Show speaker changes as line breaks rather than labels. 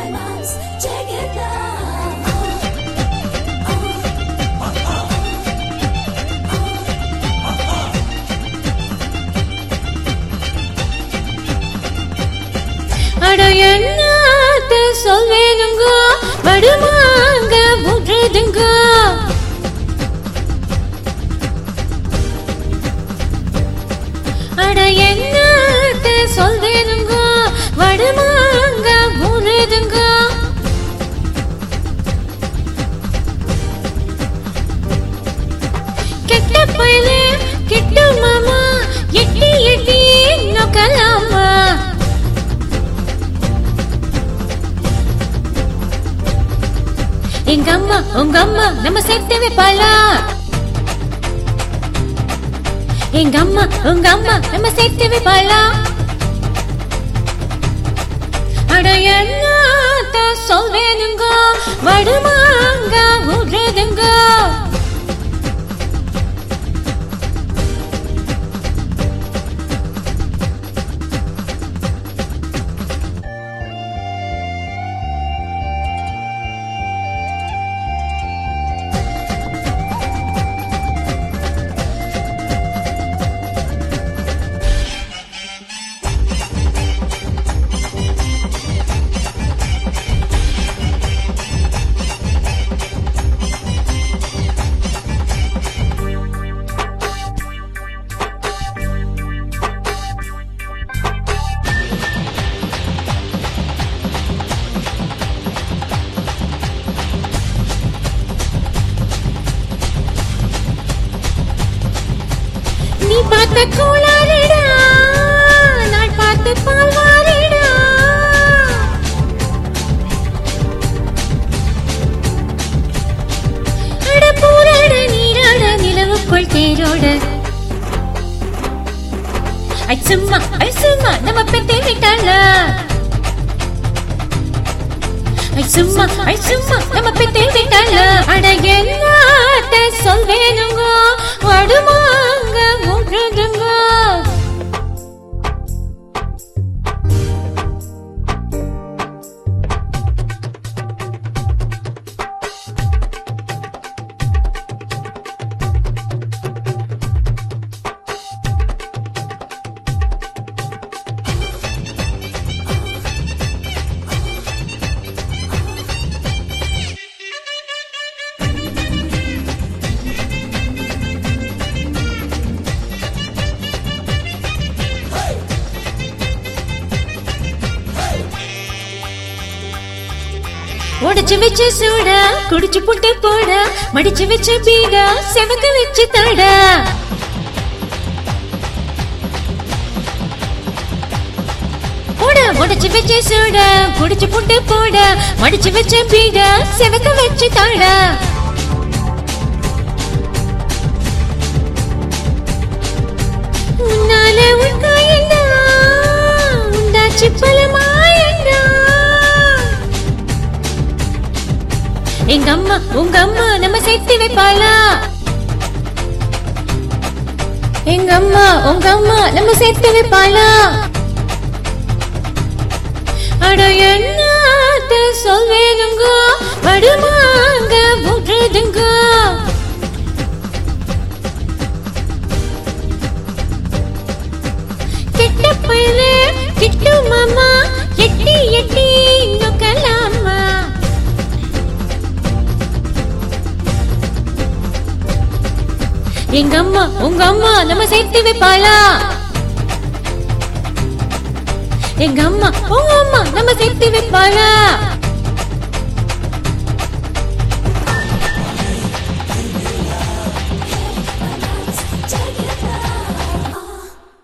climax. Check it out.
அட என்னத்த சொல்வேனுங்க வடுமாங்க விடுறதுங்க அட என்னத்த சொல்வேனுங்க வடுமாங்க விடுறதுங்க கெட்ட பயலே கெட்ட மாமா எட்டி எட்டி நொக்கலாமா எங்க அம்மா உங்க அம்மா நம்ம சேர்த்து வைப்பாளா எங்க அம்மா உங்க அம்மா நம்ம சேர்த்து வைப்பாளா அட என்னத்த சொல்வேனுங்க வடுமாங்க விடுறதுங்க நீ பார்த்த கோளாறுடா நான் பார்த்து பால்வாரிடா அட போராட நீராட நிலவுக்குள் தேரோட ஐ சும்மா ஐ சும்மா நம்ம பெத்தே விட்டாள ஐ சும்மா ஐ சும்மா நம்ம பெத்தே விட்டாள அட என்னத்த சொல்வேனுங்க வடுமாங்க முழுதுங்க உடைச்சு வச்ச சூடா குடிச்சு புட்டு போட மடிச்சு வச்ச பீடா செவக்க வச்சு தாடா போட உடைச்சு வச்ச சூடா குடிச்சு புட்டு போட மடிச்சு வச்ச பீடா செவக்க வச்சு தாடா உன்னால உன் காயண்டா உண்டாச்சு பல மாயண்டா எங்க அம்மா உங்க அம்மா நம்ம சேர்த்து வைப்பாளா எங்க அம்மா உங்க அம்மா நம்ம சேர்த்து வைப்பாளா அட என்னத்த சொல்வேனுங்க வடுமாங்க விடுறதுங்க கெட்ட பயலே கிட்டு மாமா எட்டி எட்டி நொக்கலாமா எங்க அம்மா உங்க அம்மா நம்ம சேர்த்து வைப்பாளா எங்க அம்மா உங்க அம்மா நம்ம சேர்த்து